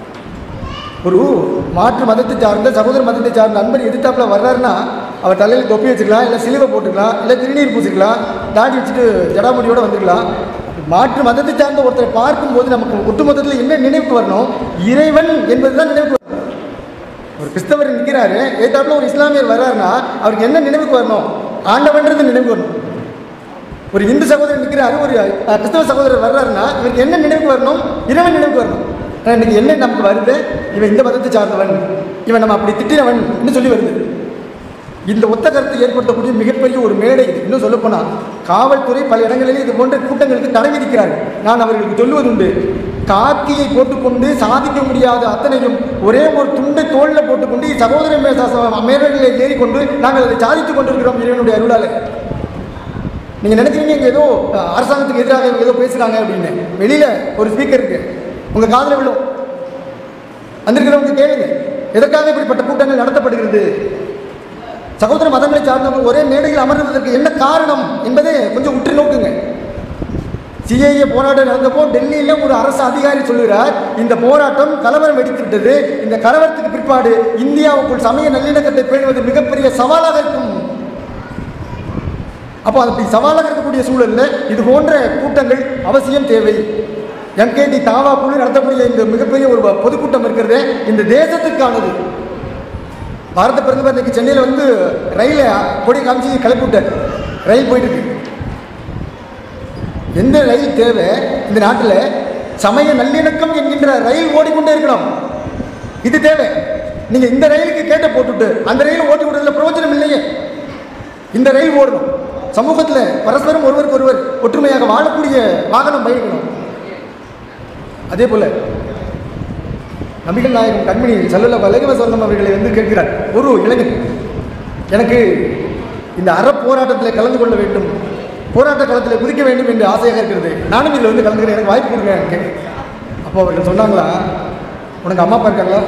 ஒரு மாற்று மதத்தை சார்ந்த சகோதர மதத்தை சார்ந்த நண்பர் எதிர்த்தாப்புல வர்றாருன்னா அவர் தலையில் தொப்பி வச்சுக்கலாம் இல்லை சிலுவை போட்டுக்கலாம் இல்லை திருநீர் பூசிக்கலாம் தாடி வச்சுட்டு ஜடாமுடியோட வந்துக்கலாம் மாற்று மதத்தை சார்ந்த ஒருத்தரை பார்க்கும்போது நமக்கு ஒட்டுமொத்தத்தில் என்ன நினைவுக்கு வரணும் இறைவன் என்பது தான் நினைவுக்கு வரணும் ஒரு கிறிஸ்தவர் நிற்கிறாரு ஏத்தாப்புல ஒரு இஸ்லாமியர் வர்றாருன்னா அவருக்கு என்ன நினைவுக்கு வரணும் ஆண்டவன்றது நினைவுக்கு வரணும் ஒரு இந்து சகோதரர் நிற்கிறாரு ஒரு அஹ், கிறிஸ்தவ சகோதரர் வர்றாருன்னா இவருக்கு என்ன நினைவுக்கு வரணும் இறைவன் நினைவுக்கு வரணும் ஆனா, இன்னைக்கு என்ன நமக்கு வருது இவன் இந்த மதத்தை சார்ந்தவன் இவன் நம்ம அப்படி திட்டினவன் என்று சொல்லி வருது இந்த ஒத்த கருத்தை ஏற்படுத்தக்கூடிய மிகப்பெரிய ஒரு மேடை இது இன்னும் சொல்லப்போனால் காவல்துறை பல இடங்களிலே இது போன்ற கூட்டங்களுக்கு தடை விதிக்கிறார்கள் நான் அவர்களுக்கு சொல்வதுண்டு காக்கியை போட்டுக்கொண்டு சாதிக்க முடியாத அத்தனையும் ஒரே ஒரு துண்டை தோளில் போட்டுக்கொண்டு சகோதர மேடைகளில் ஏறிக்கொண்டு நாங்கள் அதை சாதித்துக் கொண்டிருக்கிறோம் இறைவனுடைய அருளாலே நீங்கள் நினைக்கிறீங்க இங்கே ஏதோ அஹ், அரசாங்கத்துக்கு எதிராக இவங்க ஏதோ பேசுகிறாங்க அப்படின்னு வெளியில் ஒரு ஸ்பீக்கர் இருக்கு உங்கள் காதில் விழும் வந்திருக்கிறவங்க கேளுங்க எதற்காக இப்படிப்பட்ட கூட்டங்கள் நடத்தப்படுகிறது சகோதர மதங்களை சார்ந்தவங்க ஒரே மேடையில் அமர்வதற்கு என்ன காரணம் என்பதை கொஞ்சம் உற்று நோக்குங்க சிஏஏ போராட்டம் நடந்தப்போ டெல்லியில் ஒரு அரசு அதிகாரி சொல்லுகிறார் இந்த போராட்டம் கலவரம் வெடித்து விட்டது இந்த கலவரத்துக்கு பிற்பாடு இந்தியாவுக்குள் சமய நல்லிணக்கத்தை பேணுவது மிகப்பெரிய சவாலாக இருக்கும் அப்போ அப்படி சவாலாக இருக்கக்கூடிய சூழல்ல இது போன்ற கூட்டங்கள் அவசியம் தேவை எம்கேடி தாவா குழு நடத்தக்கூடிய இந்த மிகப்பெரிய ஒரு பொதுக்கூட்டம் இருக்கிறது இந்த தேசத்துக்கானது பாரத பிரதமர் இன்னைக்கு சென்னையில் வந்து ரயிலை கொடி காமிச்சு கிளப்பி விட்டார் ரயில் போயிட்டு இருக்கு எந்த ரயில் தேவை இந்த நாட்டில் சமய நல்லிணக்கம் என்கின்ற ரயில் ஓடிக்கொண்டே இருக்கணும் இது தேவை நீங்க இந்த ரயிலுக்கு கேட்ட போட்டுட்டு அந்த ரயில் ஓட்டி விடுறதுல பிரயோஜனம் இல்லையே இந்த ரயில் ஓடணும் சமூகத்தில் பரஸ்பரம் ஒருவருக்கு ஒருவர் ஒற்றுமையாக வாழக்கூடிய வாகனம் பயணிக்கணும் அதே போல நபிகள் நாயகம் கண்மணி செல்லல வலைகவ சொந்தம் அவர்களை வந்து கேட்கிறார் ஒரு இளைஞன் எனக்கு இந்த அற போராட்டத்தில் கலந்து கொள்ள வேண்டும் போராட்ட களத்தில் குதிக்க வேண்டும் என்று ஆசையாக இருக்கிறது நானும் இதில் வந்து கலந்துக்கிறேன் எனக்கு வாய்ப்பு கொடுங்க கேட்க அப்போ அவர்கள் சொன்னாங்களா உனக்கு அம்மா அப்பா இருக்காங்களா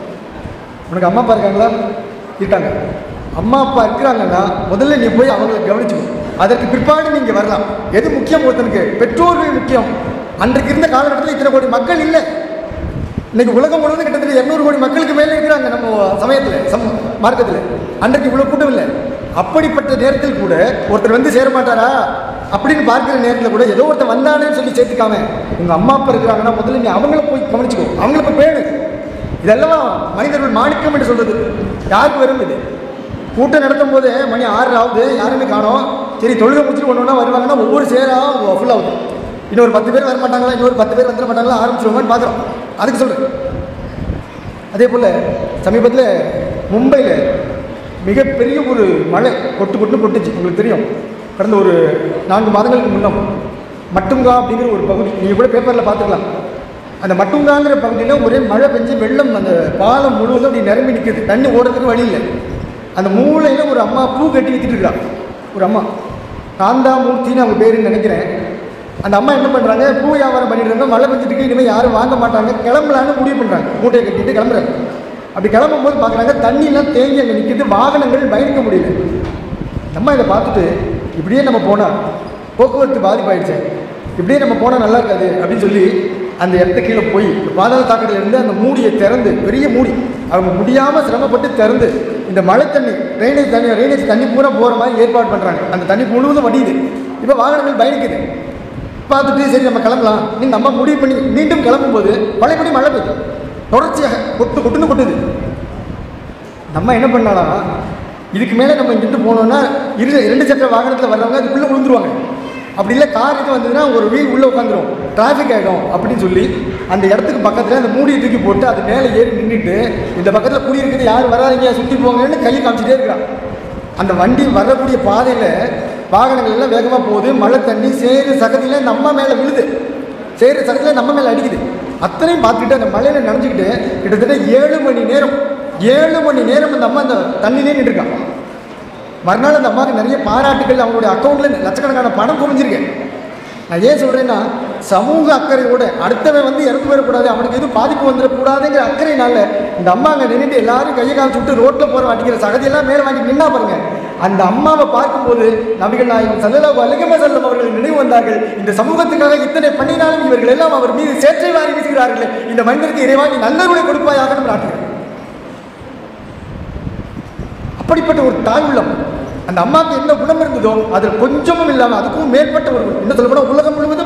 உனக்கு அம்மா அப்பா இருக்காங்களா இருக்காங்க அம்மா அப்பா இருக்கிறாங்கன்னா முதல்ல நீ போய் அவங்களை கவனிச்சுக்கோ அதற்கு பிற்பாடு நீங்கள் வரலாம் எது முக்கியம் ஒருத்தனுக்கு பெற்றோர்கள் முக்கியம் அன்றைக்கு இருந்த காலகட்டத்தில் இத்தனை கோடி மக்கள் இல்லை இன்னைக்கு உலகம் முழுவதும் கிட்டத்தட்ட இரநூறு கோடி மக்களுக்கு மேலே இருக்கிறாங்க நம்ம சமயத்தில் சம் மார்க்கத்தில் அன்றைக்கு இவ்வளோ கூட்டம் இல்லை அப்படிப்பட்ட நேரத்தில் கூட ஒருத்தர் வந்து சேர மாட்டாரா அப்படின்னு பார்க்குற நேரத்தில் கூட ஏதோ ஒருத்தர் வந்தானேன்னு சொல்லி சேர்த்துக்காம உங்கள் அம்மா அப்பா இருக்கிறாங்கன்னா முதல்ல நீ அவங்கள போய் கவனிச்சுக்கோ அவங்கள போய் பேணு இதெல்லாம் மனிதர்கள் மாணிக்கம் என்று சொல்றது யாருக்கு வரும் இது கூட்டம் நடத்தும் போது மணி ஆறு ஆகுது யாருமே காணோம் சரி தொழுகை முடிச்சுட்டு ஒன்று ஒன்றா வருவாங்கன்னா ஒவ்வொரு சேராக ஃபுல்லாகுது இன்னொரு பத்து பேர் வர மாட்டாங்களா இன்னொரு பத்து பேர் வந்துட மாட்டாங்களா ஆரம்பிச்சிருவாங்கன்னு பார்க்குறோம் அதுக்கு சொல்கிறேன் அதே போல் சமீபத்தில் மும்பையில் மிகப்பெரிய ஒரு மழை கொட்டு கொட்டுன்னு கொட்டுச்சு உங்களுக்கு தெரியும் கடந்த ஒரு நான்கு மாதங்களுக்கு முன்னம் மட்டுங்கா அப்படிங்கிற ஒரு பகுதி நீங்கள் கூட பேப்பரில் பார்த்துக்கலாம் அந்த மட்டுங்காங்கிற பகுதியில் ஒரே மழை பெஞ்சு வெள்ளம் அந்த பாலம் முழுவதும் அப்படி நிரம்பி நிற்குது தண்ணி ஓடுறதுக்கு வழி இல்லை அந்த மூலையில் ஒரு அம்மா பூ கட்டி வித்துட்டு இருக்கா ஒரு அம்மா காந்தாமூர்த்தின்னு அவங்க பேருன்னு நினைக்கிறேன் அந்த அம்மா என்ன பண்ணுறாங்க பூ வியாபாரம் பண்ணிட்டு இருக்காங்க மழை பெஞ்சிட்டு இருக்கு இனிமேல் யாரும் வாங்க மாட்டாங்க கிளம்பலான்னு முடிவு பண்ணுறாங்க மூட்டையை கட்டிட்டு கிளம்புறாங்க அப்படி கிளம்பும் போது பார்க்குறாங்க தண்ணியெல்லாம் தேங்கி அங்கே நிற்கிது வாகனங்கள் பயணிக்க முடியல நம்ம இதை பார்த்துட்டு இப்படியே நம்ம போனால் போக்குவரத்து பாதிப்பாயிடுச்சு இப்படியே நம்ம போனால் நல்லா இருக்காது அப்படின்னு சொல்லி அந்த இடத்த கீழே போய் பாதாள தாக்கத்தில் இருந்து அந்த மூடியை திறந்து பெரிய மூடி அவங்க முடியாமல் சிரமப்பட்டு திறந்து இந்த மழை தண்ணி ட்ரைனேஜ் தண்ணி ட்ரைனேஜ் தண்ணி பூரா போகிற மாதிரி ஏற்பாடு பண்ணுறாங்க அந்த தண்ணி முழுவதும் வடியுது இப்போ வாகனங்கள் பயணிக்குது பார்த்துட்டு சரி நம்ம கிளம்பலாம் நீங்கள் நம்ம முடிவு பண்ணி மீண்டும் கிளம்பும்போது பழையபடி மழை பெய்யுது தொடர்ச்சியாக கொட்டு கொட்டுன்னு கொட்டுது நம்ம என்ன பண்ணலாம் இதுக்கு மேலே நம்ம இங்கிட்டு போனோம்னா இரு ரெண்டு சக்கர வாகனத்தில் வர்றவங்க அதுக்குள்ளே விழுந்துருவாங்க அப்படி இல்லை கார் இது வந்ததுன்னா ஒரு வீல் உள்ளே உட்காந்துரும் டிராஃபிக் ஆகிடும் அப்படின்னு சொல்லி அந்த இடத்துக்கு பக்கத்தில் அந்த மூடியை தூக்கி போட்டு அது மேலே ஏறி நின்றுட்டு இந்த பக்கத்தில் குடியிருக்குது யார் வராதீங்க சுற்றி போங்கன்னு கையை காமிச்சிட்டே இருக்கிறான் அந்த வண்டி வரக்கூடிய பாதையில் வாகனங்கள் எல்லாம் வேகமாக போகுது மழை தண்ணி சேறு சகதியில் நம்ம மேலே விழுது சேறு சகதியில் நம்ம மேலே அடிக்குது அத்தனையும் பார்த்துக்கிட்டு அந்த மழையில் நனைஞ்சிக்கிட்டு கிட்டத்தட்ட ஏழு மணி நேரம் ஏழு மணி நேரம் அந்த அம்மா அந்த தண்ணிலே நின்றுருக்கான் மறுநாள் அந்த அம்மாவுக்கு நிறைய பாராட்டுகள் அவங்களுடைய அக்கௌண்ட்டில் லட்சக்கணக்கான பணம் குவிஞ்சிருக்கேன் நான் ஏன் சொல்கிறேன்னா சமூக அக்கறையோட அடுத்தவன் வந்து இறந்து போயிடக்கூடாது அவனுக்கு எதுவும் பாதிப்பு வந்துடக்கூடாதுங்கிற அக்கறையினால இந்த அம்மா அங்கே நின்றுட்டு எல்லாரும் கையை காமிச்சு விட்டு ரோட்டில் போகிற அடிக்கிற சகதியெல்லாம் மேலே வாங்கி நின்னா பாருங்க அந்த அம்மாவை பார்க்கும்போது நபிகள் நாயகம் சல்லல்லாஹு அலைஹி வஸல்லம் அவர்கள் நினைவு வந்தார்கள் இந்த சமூகத்துக்காக இத்தனை பண்ணினாலும் இவர்கள் எல்லாம் அவர் மீது சேற்றை வாரி வீசுகிறார்கள் இந்த மனிதருக்கு இறைவா நீ நல்லவர்களை கொடுப்பாயாக நாட்டுகிறேன் அப்படிப்பட்ட ஒரு தாய் உள்ளம் அந்த அம்மாவுக்கு என்ன குணம் இருந்ததோ அதில் கொஞ்சமும் இல்லாமல் அதுக்கும் மேற்பட்ட ஒரு குணம். என்ன சொல்லப்போனால் உலகம் முழுவதும்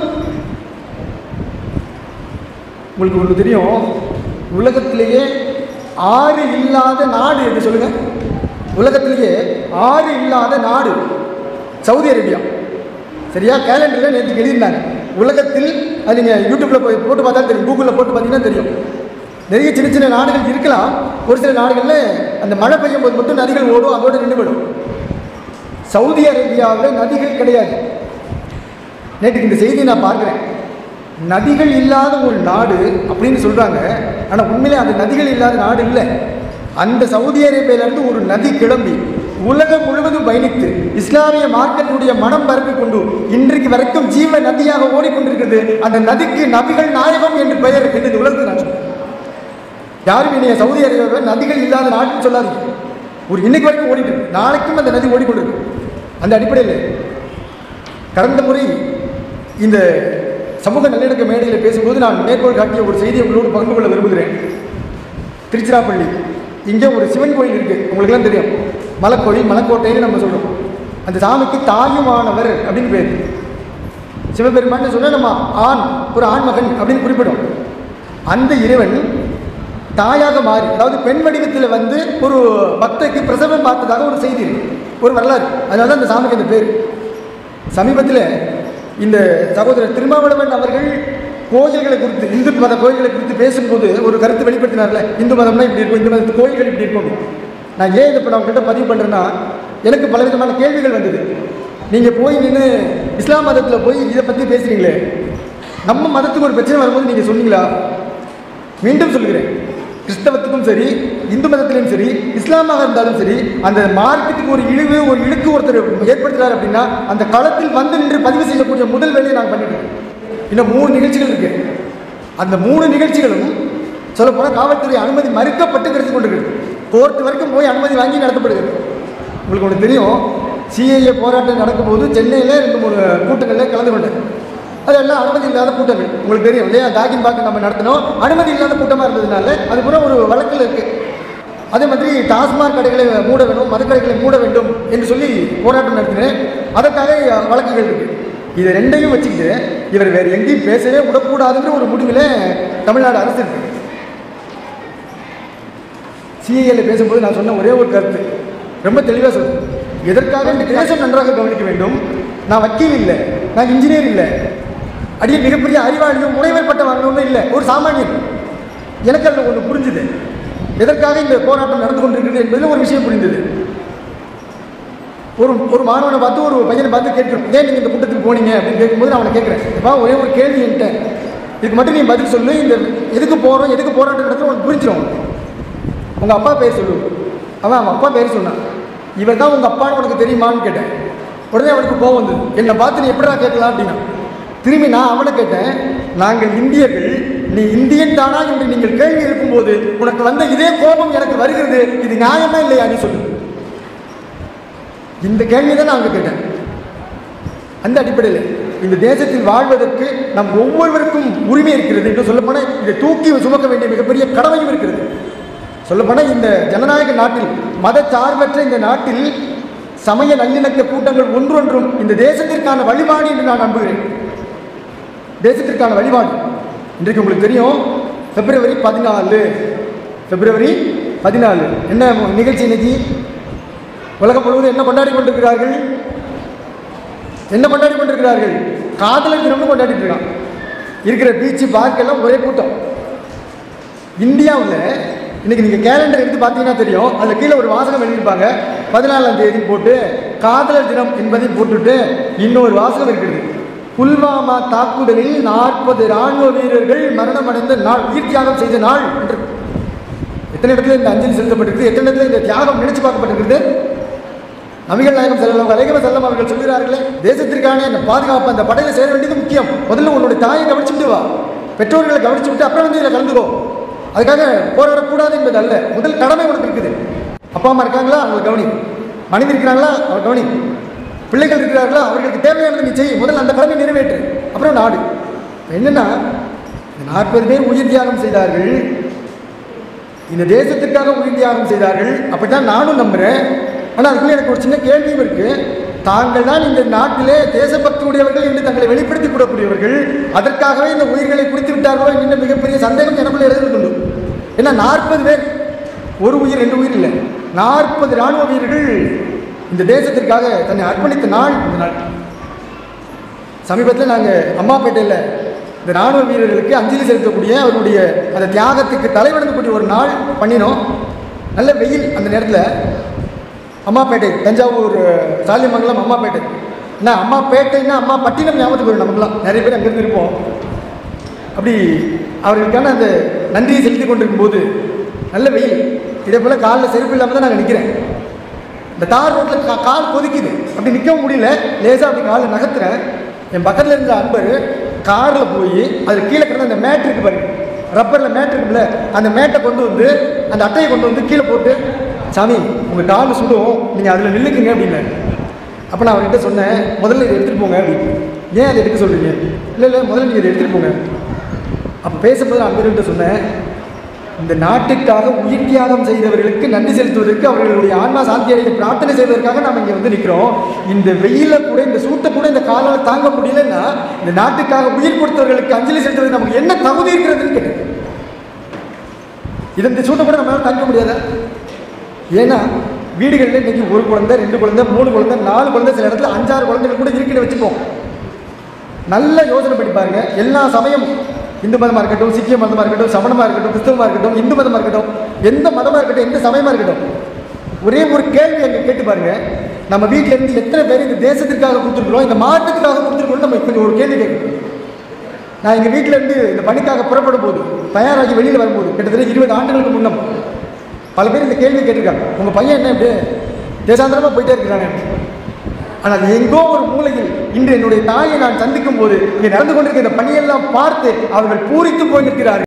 உங்களுக்கு ஒன்று தெரியும் உலகத்திலேயே ஆறு இல்லாத நாடு என்று சொல்லுங்க உலகத்திலேயே ஆறு இல்லாத நாடு சவுதி அரேபியா சரியா கேலண்டரில் நேற்று எழுதியிருந்தாங்க உலகத்தில் அது நீங்கள் யூடியூப்பில் போய் போட்டு பார்த்தா தெரியும் கூகுளில் போட்டு பார்த்தீங்கன்னா தெரியும் நிறைய சின்ன சின்ன நாடுகள் இருக்கலாம் ஒரு சில நாடுகளில் அந்த மழை பெய்யும் போது மட்டும் நதிகள் ஓடும் அதோடு நின்று விடும் சவுதி அரேபியாவில் நதிகள் கிடையாது நேற்றுக்கு இந்த செய்தியை நான் பார்க்குறேன் நதிகள் இல்லாத ஒரு நாடு அப்படின்னு சொல்கிறாங்க ஆனால் உண்மையிலே அந்த நதிகள் இல்லாத நாடு இல்லை அந்த சவுதி அரேபியாவிலிருந்து ஒரு நதி கிளம்பி உலகம் முழுவதும் பயணித்து இஸ்லாமிய மார்க்கத்துடைய மனம் பரப்பி கொண்டு இன்றைக்கு வரைக்கும் ஜீவ நதியாக ஓடிக்கொண்டிருக்கிறது அந்த நதிக்கு நபிகள் நாயகம் என்று பெயர் என்று இந்த உலகத்தில் நான் சொல்றேன். யாரும் இனிய சவுதி அரேபியாவை நதிகள் இல்லாத நாட்டுன்னு சொல்லாதீங்க ஒரு இன்னைக்கு வரைக்கும் ஓடிட்டு இருக்கு நாளைக்கும் அந்த நதி ஓடிக்கொண்டிருக்கு அந்த அடிப்படையில் கடந்த முறை இந்த சமூக நல்லிணக்க மேடையில் பேசும்போது நான் மேற்கோள் காட்டிய ஒரு செய்தியை உங்களோடு பகிர்ந்து கொள்ள விரும்புகிறேன் திருச்சிராப்பள்ளி இங்கே ஒரு சிவன் கோயில் இருக்குது உங்களுக்குலாம் தெரியும் மலைக்கோயில் மலைக்கோட்டைன்னு நம்ம சொல்கிறோம் அந்த சாமிக்கு தாயுமானவர் அப்படின்னு பேர் சிவபெருமான்னு சொன்னால் நம்ம ஆண் ஒரு ஆண்மகன் அப்படின்னு குறிப்பிடும் அந்த இறைவன் தாயாக மாறி அதாவது பெண் வடிவத்தில் வந்து ஒரு பக்தைக்கு பிரசவம் பார்த்ததாக ஒரு செய்தி இருக்கு ஒரு வரலாறு அதனால தான் அந்த சாமிக்கு அந்த பேர் சமீபத்தில் இந்த சகோதரர் திருமாவளவன் அவர்கள் கோயில்களை குறித்து இந்து மத கோயில்களை குறித்து பேசும்போது ஒரு கருத்து வெளிப்படுத்தினார்ல இந்து மதம்னா இப்படி இருக்கும் இந்து மதத்து கோயில்கள் இப்படி இருக்கும் அப்படின்னு. நான் ஏன் இதை இப்போ நான் உங்கள்கிட்ட பதிவு பண்ணுறேன்னா எனக்கு பலவிதமான கேள்விகள் வந்தது நீங்கள் போய் நின்று இஸ்லாம் மதத்தில் போய் இதை பற்றி பேசுகிறீங்களே நம்ம மதத்துக்கு ஒரு பிரச்சனை வரும்போது நீங்கள் சொன்னீங்களா மீண்டும் சொல்கிறேன் கிறிஸ்தவத்துக்கும் சரி இந்து மதத்திலும் சரி இஸ்லாமாக இருந்தாலும் சரி அந்த மார்க்கத்துக்கு ஒரு இழிவு ஒரு இழுக்கு ஒருத்தர் ஏற்படுத்துறாரு அப்படின்னா அந்த களத்தில் வந்து நின்று பதிவு செய்யக்கூடிய முதல் வேலையை நாங்கள் பண்ணிட்டோம் இன்னும் மூணு நிகழ்ச்சிகள் இருக்கு அந்த மூணு நிகழ்ச்சிகளும் சொல்லப்போனால் காவல்துறை அனுமதி மறுக்கப்பட்டு கிடைத்து கொண்டிருக்கிறது கோர்ட் வரைக்கும் போய் அனுமதி வாங்கி நடத்தப்படுகிறது உங்களுக்கு ஒன்று தெரியும் சிஏஏ போராட்டம் நடக்கும்போது சென்னையில் ரெண்டு மூணு கூட்டங்களில் கலந்து கொண்டேன் அதெல்லாம் அனுமதி இல்லாத கூட்டங்கள் உங்களுக்கு தெரியும் இல்லையா டாக்கின் பாக்கு நம்ம நடத்தினோம் அனுமதி இல்லாத கூட்டமாக இருந்ததுனால அது கூட ஒரு வழக்கில் இருக்குது அதே மாதிரி டாஸ்மாக் கடைகளை மூட வேண்டும் மதுக்கடைகளை மூட வேண்டும் என்று சொல்லி போராட்டம் நடத்தினேன் அதற்காக வழக்குகள் இருக்கு இது ரெண்டையும் வச்சுக்கிட்டு இவர் வேறு எங்கேயும் பேசவே விடக்கூடாதுன்ற ஒரு முடிவில் தமிழ்நாடு அரசு இருக்கு சிஏஏல பேசும்போது நான் சொன்ன ஒரே ஒரு கருத்து ரொம்ப தெளிவாக சொல்றேன் எதற்காக இந்த தேசம் நன்றாக கவனிக்க வேண்டும் நான் வக்கீல் இல்லை நான் இன்ஜினியர் இல்லை அடியே மிகப்பெரிய அறிவாளியும் முனைவர் பட்டம் வாங்கணும்னு இல்லை ஒரு சாமானியன் எனக்கு அதில் ஒன்று புரிஞ்சுது எதற்காக இந்த போராட்டம் நடந்து கொண்டிருக்கிறது என்பதில் ஒரு விஷயம் புரிந்தது ஒரு ஒரு மாணவனை பார்த்து ஒரு பையனை பார்த்து கேட்கிறோம் ஏன் நீங்கள் இந்த கூட்டத்துக்கு போனீங்க அப்படின்னு கேட்கும்போது நான் அவனை கேட்குறேன் இப்போ ஒரே ஒரு கேள்வி என்கிட்ட இதுக்கு மட்டும் நீ பதில் சொல்லு இந்த எதுக்கு போகிறோம் எதுக்கு போராட்டம் நடத்துகிறோம் உனக்கு புரிஞ்சிடும் உங்கள் அப்பா பேர் சொல்லு அவன் அவன் அப்பா பேர் சொன்னான் இவன் தான் உங்கள் அப்பான்னு உனக்கு தெரியுமான்னு கேட்டேன் உடனே அவனுக்கு கோவம் வந்தது என்னை பார்த்து நீ எப்படிடா கேட்கலாம் அப்படின்னா திரும்பி நான் அவனை கேட்டேன் நாங்கள் இந்தியர்கள் நீ இந்தியன் தானா என்று நீங்கள் கேள்வி எழுப்பும்போது உனக்கு வந்த இதே கோபம் எனக்கு வருகிறது இது நியாயமா இல்லையா நீ சொல்லு இந்த கேள்வியை தான் நான் அவங்க கேட்டேன் அந்த அடிப்படையில் இந்த தேசத்தில் வாழ்வதற்கு நம் ஒவ்வொருவருக்கும் உரிமை இருக்கிறது என்று சொல்லப்போனால் இதை தூக்கி சுமக்க வேண்டிய மிகப்பெரிய கடமையும் இருக்கிறது சொல்லப்போனால் இந்த ஜனநாயக நாட்டில் மதச்சார்பற்ற இந்த நாட்டில் சமய நல்லிணக்க கூட்டங்கள் ஒன்றொன்றும் இந்த தேசத்திற்கான வழிபாடு என்று நான் நம்புகிறேன் தேசத்திற்கான வழிபாடு இன்றைக்கு உங்களுக்கு தெரியும் பிப்ரவரி பதினாலு பிப்ரவரி பதினாலு என்ன நிகழ்ச்சி இன்னைக்கு உலகம் முழுவதும் என்ன கொண்டாடி கொண்டிருக்கிறார்கள் என்ன கொண்டாடி கொண்டிருக்கிறார்கள் காதலர் தினம்னு கொண்டாடிட்டு இருக்கான் இருக்கிற பீச்சு பார்க் எல்லாம் ஒரே கூட்டம் இந்தியாவில் இன்னைக்கு நீங்கள் கேலண்டர் எடுத்து பார்த்தீங்கன்னா தெரியும் அதில் கீழே ஒரு வாசகம் எழுதியிருப்பாங்க பதினாலாம் தேதி போட்டு காதலர் தினம் என்பதை போட்டுட்டு இன்னொரு வாசகம் இருக்குது புல்வாமா தாக்குதலில் நாற்பது ராணுவ வீரர்கள் மரணமடைந்த நாள் உயிர் தியாகம் செய்த நாள் என்று எத்தனை இடத்துல இந்த அஞ்சலி செலுத்தப்பட்டிருக்கு எத்தனை இடத்துல இந்த தியாகம் நினைச்சு பார்க்கப்பட்டிருக்கிறது நபிகள் நாயகம் செல்லம் அலைகம செல்லம் அவர்கள் சொல்கிறார்களே தேசத்திற்கான இந்த பாதுகாப்பு அந்த படையில சேர வேண்டியது முக்கியம் முதல்ல உன்னுடைய தாயை கவனிச்சுட்டு வா பெற்றோர்களை கவனிச்சு விட்டு அப்புறம் வந்து இதில் கலந்துக்கோ அதுக்காக போராடக்கூடாது என்பது அல்ல முதல் கடமை உனக்கு இருக்குது அப்பா அம்மா இருக்காங்களா அவங்களை கவனி மனைவி இருக்கிறாங்களா அவர் கவனி பிள்ளைகள் இருக்கிறார்களா அவர்களுக்கு தேவையானதை நீ செய் முதல்ல அந்த கடமை நிறைவேற்று அப்புறம் நாடு என்னன்னா இந்த நாற்பது பேர் உயிர் தியாகம் செய்தார்கள் இந்த தேசத்திற்காக உயிர் தியாகம் செய்தார்கள் அப்படித்தான் நானும் நம்புகிறேன் ஆனால் அதுக்குள்ளே எனக்கு ஒரு சின்ன கேள்வியும் இருக்கு தாங்கள் தான் இந்த நாட்டிலே தேசபக்தி உடையவர்கள் என்று தங்களை வெளிப்படுத்திக் கூடக்கூடியவர்கள் அதற்காகவே இந்த உயிர்களை குடித்து விட்டார்களோ என்கின்ற மிகப்பெரிய சந்தேகம் எனக்குள்ள எழுதுന്നുண்டு ஏன்னா நாற்பது பேர் ஒரு உயிர் ரெண்டு உயிர் இல்லை நாற்பது ராணுவ வீரர்கள் இந்த தேசத்திற்காக தன்னை அர்ப்பணித்த நாள் இந்த நாள் சமீபத்தில் நாங்கள் அம்மாப்பேட்டையில் இந்த ராணுவ வீரர்களுக்கு அஞ்சலி செலுத்தக்கூடிய அவருடைய அந்த தியாகத்துக்கு தலைவணங்கக்கூடிய ஒரு நாள் பண்ணினோம் நல்ல வெயில் அந்த நேரத்தில் அம்மாப்பேட்டை தஞ்சாவூர் சாலிமங்கலம் அம்மாப்பேட்டை என்ன அம்மாப்பேட்டைன்னா அம்மா பட்டினம் ஞாபகத்துக்கு வரும் நமக்குலாம் நிறைய பேர் அங்கேருந்து இருப்போம் அப்படி அவர்களுக்கான அந்த நன்றியை செலுத்தி கொண்டிருக்கும் போது நல்ல வெயில் இதே போல் காலில் செருப்பு இல்லாமல் தான் நாங்கள் நிற்கிறேன் இந்த தார் ரோட்டில் கா கால் கொதிக்குது அப்படி நிற்கவும் முடியல லேசாக அப்படி காலை நகர்த்துறேன் என் பக்கத்தில் இருந்த அன்பர் காரில் போய் அதில் கீழே கிடந்த அந்த மேட் இருக்கு பாருங்க ரப்பரில் மேட் இருக்குல்ல அந்த மேட்டை கொண்டு வந்து அந்த அட்டையை கொண்டு வந்து கீழே போட்டு சாமி உங்கள் கால் சுடும் நீங்கள் அதில் நில்லுக்குங்க அப்படின்னாரு அப்போ நான் அவர்கிட்ட சொன்னேன் முதல்ல இதை எடுத்துகிட்டு போங்க அப்படின்னு ஏன் அதை எடுக்க சொல்கிறீங்க இல்லை இல்லை முதல்ல நீங்கள் இதை எடுத்துகிட்டு போங்க அப்போ பேசும்போது நான் அன்பர்கிட்ட சொன்னேன் இந்த நாட்டுக்காக உயிர் தியாகம் செய்தவர்களுக்கு நன்றி செலுத்துவதற்கு அவர்களுடைய ஆன்மா சாந்தி அடைய பிரார்த்தனை செய்வதற்காக நாம் இங்கே வந்து நிற்கிறோம் இந்த வெயில கூட இந்த சூட்டை கூட இந்த காலால் தாங்க முடியலன்னா இந்த நாட்டுக்காக உயிர் கொடுத்தவர்களுக்கு அஞ்சலி செலுத்துவதற்கு நமக்கு என்ன தகுதி இருக்கிறதுன்னு கேட்டேன் இது இந்த சூட்டை கூட நம்மளால தாங்க முடியாதா ஏன்னா வீடுகளில் இன்னைக்கு ஒரு குழந்தை ரெண்டு குழந்தை மூணு குழந்தை நாலு குழந்தை சில இடத்துல அஞ்சாறு குழந்தைகள் கூட இருக்குன்னு வச்சுப்போம் நல்ல யோசனை பண்ணி பாருங்க எல்லா சமயம் இந்து மதமாக இருக்கட்டும் சீக்கிய மதமாக இருக்கட்டும் சமணமாக இருக்கட்டும் கிறிஸ்தவமாக இருக்கட்டும் இந்து மதமாக இருக்கட்டும் எந்த மதமாக இருக்கட்டும் எந்த சமயமாக இருக்கட்டும் ஒரே ஒரு கேள்வி அங்கே கேட்டு பாருங்க நம்ம வீட்டில் இருந்து எத்தனை பேர் இந்த தேசத்திற்காக கொடுத்துருக்குறோம் இந்த மாநிலத்துக்காக கொடுத்துருக்கோம் நம்ம கொஞ்சம் ஒரு கேள்வி கேட்கணும் நான் எங்கள் வீட்டில் இருந்து இந்த பணிக்காக புறப்படும் போது தயாராகி வெளியில் வரும்போது கிட்டத்தட்ட இருபது ஆண்டுகளுக்கு முன்னம் பல பேர் இந்த கேள்வி கேட்டிருக்காங்க உங்கள் பையன் என்ன இப்படி தேசாந்திரமாக போயிட்டே இருக்கிறாங்க ஆனால் எங்கோ ஒரு மூலையில் இன்று என்னுடைய தாயை நான் சந்திக்கும் போது இங்கே நடந்து கொண்டிருக்கிற இந்த பணியெல்லாம் பார்த்து அவர்கள் பூரித்து போய் நிற்கிறார்கள்